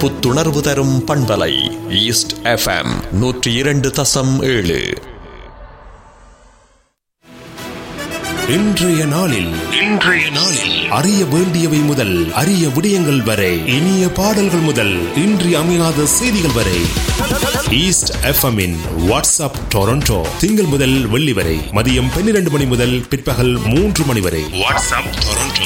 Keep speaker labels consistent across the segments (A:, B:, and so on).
A: புத்துணர்வு தரும் பண்பலை ஈஸ்ட் எஃப்எம் நூற்றி இரண்டு தசம் ஏழு
B: இன்றைய நாளில் இன்றைய நாளில் அறிய வேண்டியவை முதல் அரிய விடயங்கள் வரை இனிய பாடல்கள் முதல் இன்றி அமையாத செய்திகள் வரை ஈஸ்ட் எஃப்எம் இன் வாட்ஸ்அப் டொரண்டோ திங்கள் முதல் வெள்ளி வரை மதியம் பன்னிரண்டு மணி முதல் பிற்பகல் மூன்று மணி வரை வாட்ஸ்அப் டொரண்டோ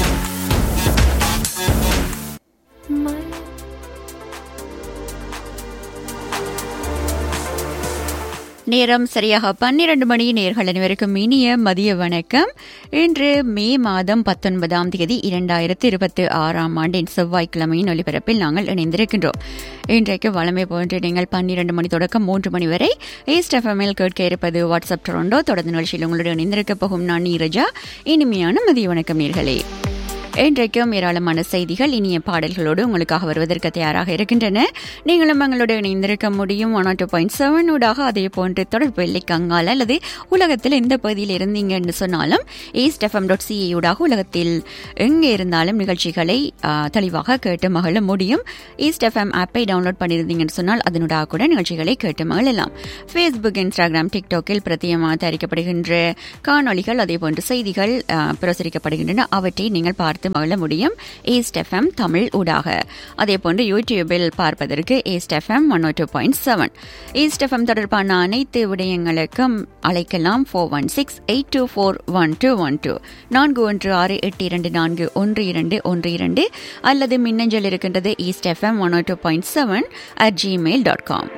C: நேரம் சரியாக பன்னிரண்டு மணி நேர்கள் அனைவருக்கும் இனிய மதிய வணக்கம் இன்று மே மாதம் பத்தொன்பதாம் தேதி இரண்டாயிரத்தி இருபத்தி ஆறாம் ஆண்டின் செவ்வாய்க்கிழமையின் ஒலிபரப்பில் நாங்கள் இணைந்திருக்கின்றோம் இன்றைக்கு வளமை போன்று நீங்கள் பன்னிரண்டு மணி தொடக்கம் மூன்று மணி வரை ஈஸ்ட் எஃப்எம்எல் கேட்க இருப்பது வாட்ஸ்அப் டொரண்டோ தொடர்ந்து நிகழ்ச்சியில் உங்களுடன் இணைந்திருக்க போகும் நான் நீரஜா இனிமையான மதிய வணக்கம் நேர்களே இன்றைக்கும் ஏராளமான செய்திகள் இனிய பாடல்களோடு உங்களுக்காக வருவதற்கு தயாராக இருக்கின்றன நீங்களும் எங்களோடு இணைந்திருக்க முடியும் ஒன் டூ பாயிண்ட் செவன் ஊடாக அதே போன்று தொடர்பு இல்லை கங்கால் அல்லது உலகத்தில் எந்த பகுதியில் இருந்தீங்கன்னு சொன்னாலும் ஈஸ்ட் எஃப்எம் டாட் சிஏ ஊடாக உலகத்தில் எங்கே இருந்தாலும் நிகழ்ச்சிகளை ஆ, தெளிவாக கேட்டு மகிழ முடியும் ஈஸ்ட் எஃப்எம் ஆப்பை டவுன்லோட் பண்ணியிருந்தீங்கன்னு சொன்னால் அதனூடாக கூட நிகழ்ச்சிகளை கேட்டு மகிழலாம் ஃபேஸ்புக் இன்ஸ்டாகிராம் டிக்டாக்கில் பிரத்தியமாக தயாரிக்கப்படுகின்ற காணொளிகள் அதே போன்று செய்திகள் ஆ, பிரசுரிக்கப்படுகின்றன அவற்றை நீங்கள் பார்த்து மகிழ முடியும் ஈஸ்ட் எஃப்எம் தமிழ் ஊடாக அதே போன்று யூடியூபில் பார்ப்பதற்கு East FM one two point seven East FM தொடர்பான அனைத்து விடயங்களுக்கும் அழைக்கலாம் four one six eight two four one two one two நான்கு ஒன்று ஆறு எட்டு இரண்டு நான்கு ஒன்று இரண்டு ஒன்று இரண்டு அல்லது மின்னஞ்சல் இருக்கின்றது East FM one two point seven at Gmail dot com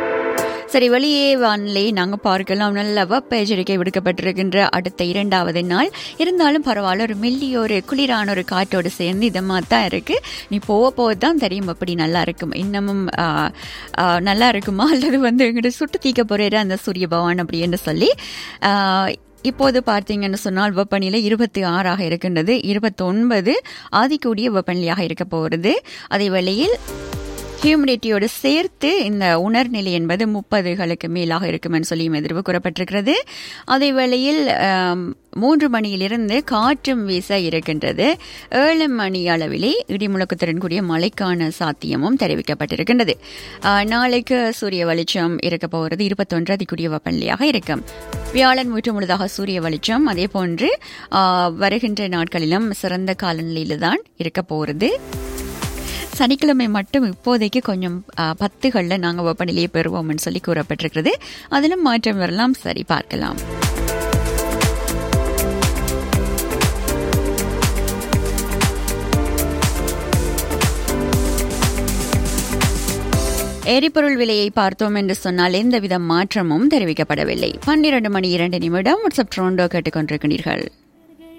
C: சரி வெளியே வானிலை நாங்கள் பார்க்கலாம் நல்ல வெப்ப எச்சரிக்கை விடுக்கப்பட்டிருக்கின்ற அடுத்த இரண்டாவது நாள் இருந்தாலும் பரவாயில்ல ஒரு மெல்லிய ஒரு குளிரான ஒரு காற்றோடு சேர்ந்து இதமாக தான் இருக்கு நீ போக போக தான் தெரியும் எப்படி நல்லா இருக்கும் இன்னமும் ஆ, ஆ, நல்லா இருக்குமா அல்லது வந்து எங்கிட்ட சுட்டு தீக்க போறேன் அந்த சூரிய பகவான் அப்படின்னு சொல்லி ஆ, இப்போது பார்த்தீங்கன்னு சொன்னால் வெப்பநிலை இருபத்தி ஆறாக இருக்கின்றது இருபத்தொன்பது ஆதிக்கூடிய வெப்பநிலையாக இருக்க போகிறது அதே வேளையில் ஹியூமிடிட்டியோடு சேர்த்து இந்த உணர்நிலை என்பது முப்பதுகளுக்கு மேலாக இருக்குமென்னு சொல்லியும் எதிர்வு கூறப்பட்டிருக்கிறது அதே வேளையில் ஆம், மூன்று மணியிலிருந்து காற்றும் வீச இருக்கின்றது ஏழு மணி அளவிலே இடிமுழக்கத்துடன் கூடிய மழைக்கான சாத்தியமும் தெரிவிக்கப்பட்டிருக்கின்றது ஆ, நாளைக்கு சூரிய வெளிச்சம் இருக்க போகிறது இருபத்தொன்று அதிகூடிய வெப்பநிலையாக இருக்கும் வியாழன் முற்று முழுதாக சூரிய வெளிச்சம் அதே போன்று ஆ, வருகின்ற நாட்களிலும் சிறந்த காலநிலையில்தான் தான் இருக்க போகிறது சனிக்கிழமை மட்டும் இப்போதைக்கு கொஞ்சம் ஆ, பத்துகளில் நாங்கள் வெப்பநிலையை பெறுவோம்னு சொல்லி கூறப்பட்டிருக்கிறது அதிலும் மாற்றம் வரலாம் சரி பார்க்கலாம் எரிபொருள் விலையை பார்த்தோம் என்று சொன்னால் எந்தவித மாற்றமும் தெரிவிக்கப்படவில்லை பன்னிரண்டு மணி இரண்டு நிமிடம் வாட்ஸ்அப் ட்ரோண்டோ கேட்டுக்கொண்டிருக்கிறீர்கள்